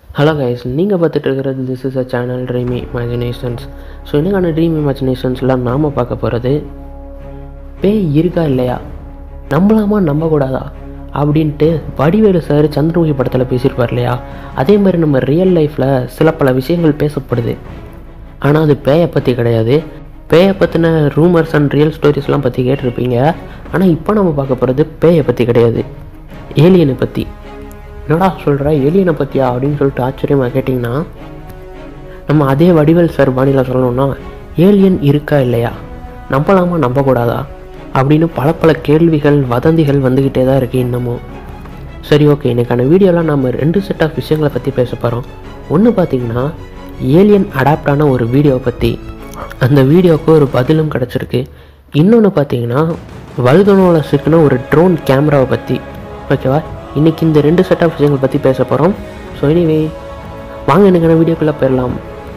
hello guys நீங்கள் பார்த்துட்டு இருக்கிறது this is a channel dream imaginations so என்னக்கான ட்ரீம் இமேஜினேஷன்ஸ்லாம் நாம் பார்க்க போகிறது பேய் இருக்கா இல்லையா நம்பலாமா நம்பக்கூடாதா அப்படின்ட்டு வடிவேலு சார் சந்திரமுகி படத்தில் பேசியிருப்பார் இல்லையா அதே மாதிரி நம்ம ரியல் லைஃப்பில் சில பல விஷயங்கள் பேசப்படுது ஆனால் அது பேயை பற்றி கிடையாது பேயை பற்றின ரூமர்ஸ் அண்ட் ரியல் ஸ்டோரிஸ்லாம் பற்றி கேட்டிருப்பீங்க ஆனால் இப்போ நம்ம பார்க்க போகிறது பேயை பற்றி கிடையாது ஏலியனை பற்றி என்னடா சொல்கிற ஏலியனை பற்றியா அப்படின்னு சொல்லிட்டு ஆச்சரியமாக கேட்டிங்கன்னா நம்ம அதே வடிவேல் சார் பாணியில் சொல்லணும்னா ஏலியன் இருக்கா இல்லையா நம்பலாமா நம்பக்கூடாதா அப்படின்னு பல பல கேள்விகள் வதந்திகள் வந்துக்கிட்டே தான் இருக்குது இன்னமும் சரி ஓகே இன்னைக்கான வீடியோவில் நம்ம ரெண்டு செட் ஆஃப் விஷயங்களை பற்றி பேச போகிறோம் ஒன்று பார்த்தீங்கன்னா ஏலியன் அடாப்டான ஒரு வீடியோவை பற்றி அந்த வீடியோவுக்கு ஒரு பதிலும் கிடச்சிருக்கு இன்னொன்று பார்த்தீங்கன்னா வல்கனோவில் சிக்கின ஒரு ட்ரோன் கேமராவை பற்றி ஓகேவா இன்றைக்கி இந்த ரெண்டு செட் ஆஃப் விஷயங்களை பற்றி பேச போகிறோம் ஸோ எனிவே வாங்க எனக்கான வீடியோக்குள்ளே போயிடலாம்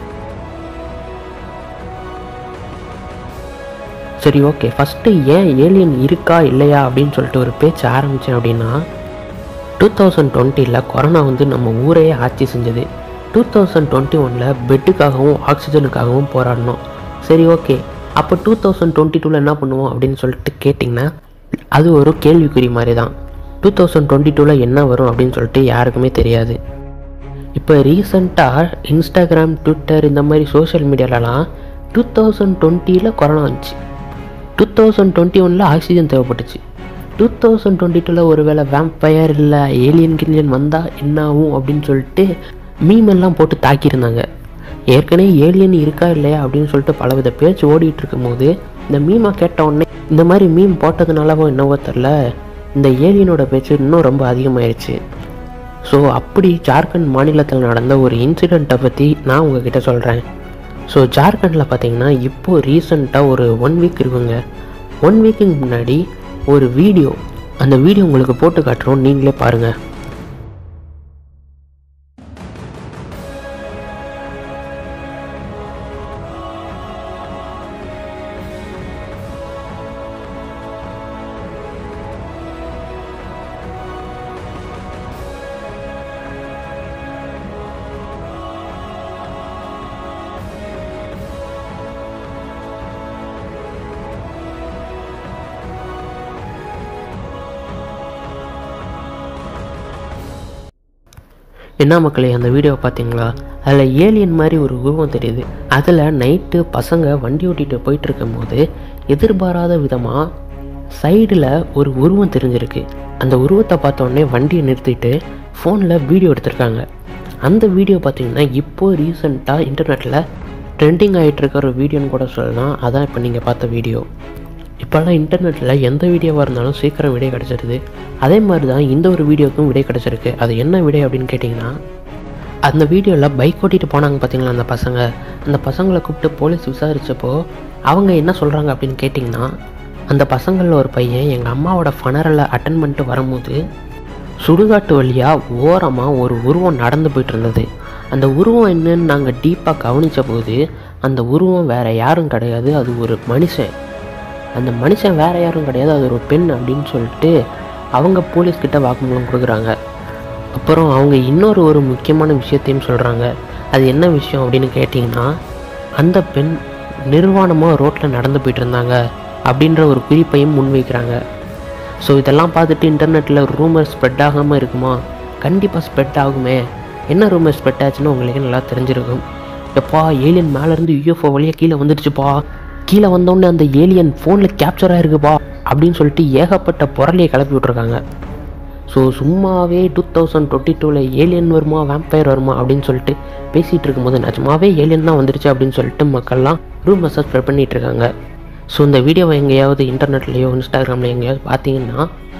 சரி ஓகே ஃபஸ்ட்டு ஏன் ஏலியன் இருக்கா இல்லையா அப்படின்னு சொல்லிட்டு ஒரு பேச்சு ஆரம்பித்தேன் அப்படின்னா டூ தௌசண்ட் டுவெண்ட்டியில் கொரோனா வந்து நம்ம ஊரையே ஆட்சி செஞ்சது டூ தௌசண்ட் டுவெண்ட்டி ஒனில் பெட்டுக்காகவும் ஆக்சிஜனுக்காகவும் போராடினோம் சரி ஓகே அப்போ டூ தௌசண்ட் டுவெண்ட்டி டூவில் என்ன பண்ணுவோம் அப்படின்னு சொல்லிட்டு கேட்டிங்கன்னா அது ஒரு கேள்விக்குறி மாதிரி தான் டூ தௌசண்ட் டுவெண்ட்டி டூவில் என்ன வரும் அப்படின்னு சொல்லிட்டு யாருக்குமே தெரியாது இப்போ ரீசண்டாக இன்ஸ்டாகிராம் ட்விட்டர் இந்த மாதிரி சோஷியல் மீடியாலலாம் டூ தௌசண்ட் டுவெண்ட்டியில் கொரோனா வந்துச்சு டூ தௌசண்ட் டுவெண்ட்டி ஒனில் ஆக்சிஜன் தேவைப்பட்டுச்சு டூ தௌசண்ட் டுவெண்ட்டி டூவில் ஒரு வேளை வேம்பயர் இல்லை ஏலியன் கிலியன் வந்தால் என்ன ஆகும் அப்படின்னு சொல்லிட்டு மீம் எல்லாம் போட்டு தாக்கியிருந்தாங்க ஏற்கனவே ஏலியன் இருக்கா இல்லையா அப்படின்னு சொல்லிட்டு பலவித பேச்சு ஓடிட்டு இருக்கும்போது இந்த மீமை கேட்ட உடனே இந்த மாதிரி மீம் போட்டதுனாலவோ என்னவோ தெரில இந்த ஏலியனோட பேச்சு இன்னும் ரொம்ப அதிகமாயிருச்சு ஸோ அப்படி ஜார்க்கண்ட் மாநிலத்தில் நடந்த ஒரு இன்சிடெண்ட்டை பற்றி நான் உங்ககிட்ட சொல்கிறேன் ஸோ ஜார்க்கண்டில் பார்த்தீங்கன்னா இப்போது ரீசண்டாக ஒரு ஒன் வீக் இருக்குங்க ஒன் வீக்குக்கு முன்னாடி ஒரு வீடியோ அந்த வீடியோ உங்களுக்கு போட்டு காட்டுறோம் நீங்களே பாருங்கள் என்ன மக்களே அந்த வீடியோவை பார்த்தீங்களா அதில் ஏலியன் மாதிரி ஒரு உருவம் தெரியுது அதில் நைட்டு பசங்க வண்டி ஓட்டிகிட்டு போயிட்டு இருக்கும்போது எதிர்பாராத விதமாக சைடில் ஒரு உருவம் தெரிஞ்சிருக்கு அந்த உருவத்தை பார்த்த உடனே வண்டியை நிறுத்திட்டு ஃபோனில் வீடியோ எடுத்திருக்காங்க அந்த வீடியோ பார்த்தீங்கன்னா இப்போது ரீசெண்டாக இன்டர்நெட்டில் ட்ரெண்டிங் ஆகிட்டு இருக்க ஒரு வீடியோன்னு கூட சொல்லலாம் அதான் இப்போ நீங்கள் பார்த்த வீடியோ இப்போல்லாம் இன்டர்நெட்டில் எந்த வீடியோவாக இருந்தாலும் சீக்கிரம் விடை கிடச்சிருது அதே மாதிரி தான் இந்த ஒரு வீடியோக்கும் விடை கிடச்சிருக்கு அது என்ன விடை அப்படின்னு கேட்டிங்கன்னா அந்த வீடியோவில் பைக் ஓட்டிகிட்டு போனாங்க பார்த்தீங்களா அந்த பசங்க அந்த பசங்களை கூப்பிட்டு போலீஸ் விசாரித்தப்போ அவங்க என்ன சொல்கிறாங்க அப்படின்னு கேட்டிங்கன்னா அந்த பசங்களில் ஒரு பையன் எங்கள் அம்மாவோட ஃபனரலை அட்டன் பண்ணிட்டு வரும்போது சுடுகாட்டு வழியாக ஓரமாக ஒரு உருவம் நடந்து போயிட்டு இருந்தது அந்த உருவம் என்னன்னு நாங்கள் டீப்பாக கவனித்த போது அந்த உருவம் வேறு யாரும் கிடையாது அது ஒரு மனுஷன் அந்த மனுஷன் வேறு யாரும் கிடையாது அது ஒரு பெண் அப்படின்னு சொல்லிட்டு அவங்க போலீஸ்கிட்ட வாக்குமூலம் கொடுக்குறாங்க அப்புறம் அவங்க இன்னொரு ஒரு முக்கியமான விஷயத்தையும் சொல்கிறாங்க அது என்ன விஷயம் அப்படின்னு கேட்டிங்கன்னா அந்த பெண் நிர்வாணமாக ரோட்டில் நடந்து போயிட்டு இருந்தாங்க அப்படின்ற ஒரு குறிப்பையும் முன்வைக்கிறாங்க ஸோ இதெல்லாம் பார்த்துட்டு இன்டர்நெட்டில் ரூமர் ஸ்ப்ரெட் ஆகாமல் இருக்குமா கண்டிப்பாக ஸ்ப்ரெட் ஆகுமே என்ன ரூமர் ஸ்ப்ரெட் ஆச்சுன்னு உங்களுக்கு நல்லா தெரிஞ்சிருக்கும் எப்பா ஏலியன் மேலேருந்து யூஎஃப்ஓ வழியாக கீழே வந்துடுச்சுப்பா கீழே வந்தோடனே அந்த ஏலியன் ஃபோனில் கேப்சர் ஆகிருக்குப்பா அப்படின்னு சொல்லிட்டு ஏகப்பட்ட புரளியை கிளப்பி விட்ருக்காங்க ஸோ சும்மாவே டூ தௌசண்ட் டுவெண்ட்டி டூவில் ஏலியன் வருமா வேம்பயர் வருமா அப்படின்னு சொல்லிட்டு பேசிகிட்டு இருக்கும்போது நிஜமாவே ஏலியன் தான் வந்துருச்சு அப்படின்னு சொல்லிட்டு மக்கள்லாம் ரூமர்ஸை ஸ்ப்ரெட் பண்ணிகிட்டு இருக்காங்க ஸோ இந்த வீடியோவை எங்கேயாவது இன்டர்நெட்லேயோ இன்ஸ்டாகிராமில் எங்கேயாவது பார்த்தீங்கன்னா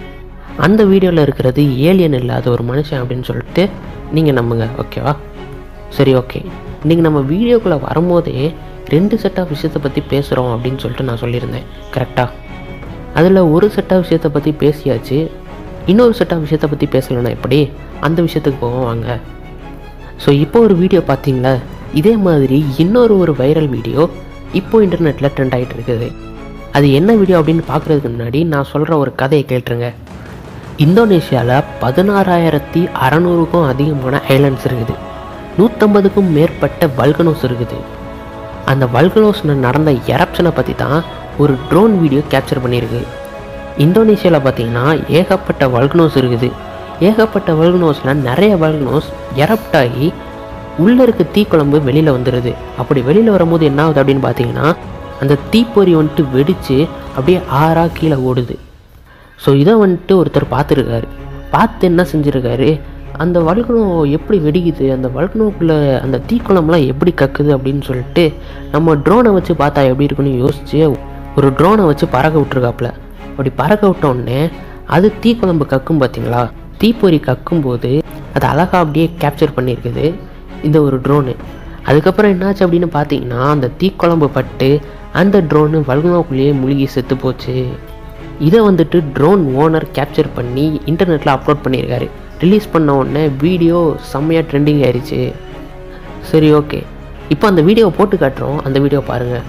அந்த வீடியோவில் இருக்கிறது ஏலியன் இல்லாத ஒரு மனுஷன் அப்படின்னு சொல்லிட்டு நீங்கள் நம்புங்க ஓகேவா சரி ஓகே இன்றைக்கி நம்ம வீடியோக்குள்ளே வரும்போதே ரெண்டு செட் ஆஃப் விஷயத்தை பற்றி பேசுகிறோம் அப்படின்னு சொல்லிட்டு நான் சொல்லியிருந்தேன் கரெக்டாக அதில் ஒரு செட் ஆஃப் விஷயத்தை பற்றி பேசியாச்சு இன்னொரு செட் ஆஃப் விஷயத்தை பற்றி பேசலைன்னா எப்படி அந்த விஷயத்துக்கு போவோம் வாங்க ஸோ இப்போ ஒரு வீடியோ பார்த்தீங்களா இதே மாதிரி இன்னொரு ஒரு வைரல் வீடியோ இப்போ இன்டர்நெட்டில் ட்ரெண்ட் ஆகிட்டு இருக்குது அது என்ன வீடியோ அப்படின்னு பார்க்குறதுக்கு முன்னாடி நான் சொல்கிற ஒரு கதையை கேட்டுருங்க இந்தோனேஷியாவில் பதினாறாயிரத்தி அறநூறுக்கும் அதிகமான ஐலாண்ட்ஸ் இருக்குது நூற்றம்பதுக்கும் மேற்பட்ட வல்கனோஸ் இருக்குது அந்த வல்கனோஸில் நடந்த எரப்ஷனை பற்றி தான் ஒரு ட்ரோன் வீடியோ கேப்சர் பண்ணியிருக்கு இந்தோனேஷியாவில் பார்த்தீங்கன்னா ஏகப்பட்ட வல்கனோஸ் இருக்குது ஏகப்பட்ட வல்கனோஸில் நிறைய வல்கனோஸ் எரப்ட் ஆகி உள்ளே இருக்க தீக்குழம்பு வெளியில் வந்துடுது அப்படி வெளியில் வரும்போது என்ன ஆகுது அப்படின்னு பார்த்தீங்கன்னா அந்த தீப்பொறி வந்துட்டு வெடித்து அப்படியே ஆறாக கீழே ஓடுது ஸோ இதை வந்துட்டு ஒருத்தர் பார்த்துருக்காரு பார்த்து என்ன செஞ்சுருக்காரு அந்த வல்கனோ எப்படி வெடிக்குது அந்த வல்கனோக்குள்ளே அந்த தீக்குழம்புலாம் எப்படி கக்குது அப்படின்னு சொல்லிட்டு நம்ம ட்ரோனை வச்சு பார்த்தா எப்படி இருக்குன்னு யோசிச்சு ஒரு ட்ரோனை வச்சு பறக்க விட்ருக்காப்புல அப்படி பறக்க விட்டோடனே அது தீக்குழம்பு கக்கும் பார்த்தீங்களா தீப்பொறி கக்கும்போது அது அழகாக அப்படியே கேப்சர் பண்ணியிருக்குது இந்த ஒரு ட்ரோனு அதுக்கப்புறம் என்னாச்சு அப்படின்னு பார்த்தீங்கன்னா அந்த தீக்குழம்பு பட்டு அந்த ட்ரோனு வல்கனோக்குள்ளேயே மூழ்கி செத்து போச்சு இதை வந்துட்டு ட்ரோன் ஓனர் கேப்சர் பண்ணி இன்டர்நெட்டில் அப்லோட் பண்ணியிருக்காரு ரிலீஸ் பண்ண உடனே வீடியோ செம்மையாக ட்ரெண்டிங் ஆயிடுச்சு சரி ஓகே இப்போ அந்த வீடியோவை போட்டு காட்டுறோம் அந்த வீடியோ பாருங்கள்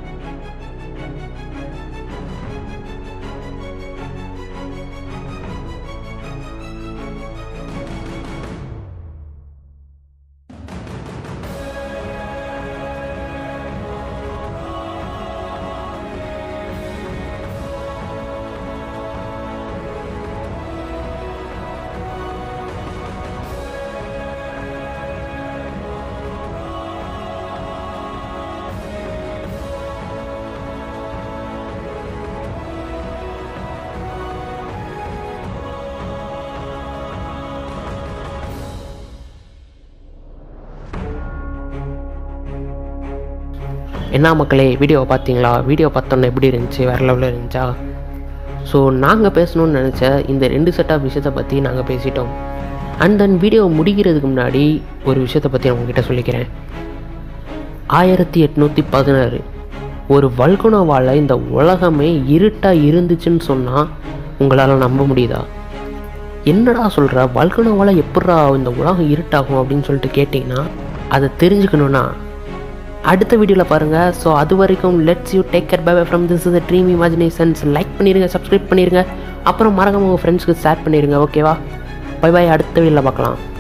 என்ன மக்களே வீடியோவை பார்த்தீங்களா வீடியோ பார்த்தோன்னே எப்படி இருந்துச்சு வேறு லெவலில் இருந்துச்சா ஸோ நாங்கள் பேசணும்னு நினச்ச இந்த ரெண்டு செட் ஆஃப் விஷயத்தை பற்றி நாங்கள் பேசிட்டோம் அண்ட் தென் வீடியோ முடிக்கிறதுக்கு முன்னாடி ஒரு விஷயத்தை பற்றி நான் உங்ககிட்ட சொல்லிக்கிறேன் ஆயிரத்தி எட்நூற்றி பதினாறு ஒரு வல்குணவால் இந்த உலகமே இருட்டாக இருந்துச்சுன்னு சொன்னால் உங்களால் நம்ப முடியுதா என்னடா சொல்கிற வல்குணவால் எப்படா இந்த உலகம் இருட்டாகும் அப்படின்னு சொல்லிட்டு கேட்டிங்கன்னா அதை தெரிஞ்சுக்கணுன்னா அடுத்த வீடியோவில் பாருங்கள் ஸோ அது வரைக்கும் let's you take care bye from this is dream imaginations like பண்ணிடுங்க சப்ஸ்கிரைப் பண்ணிடுங்க அப்புறம் மறக்காம உங்கள் ஃப்ரெண்ட்ஸ்க்கு ஷேர் பண்ணிடுங்க ஓகேவா பை பை அடுத்த வீடியோவில் பார்க்கலாம்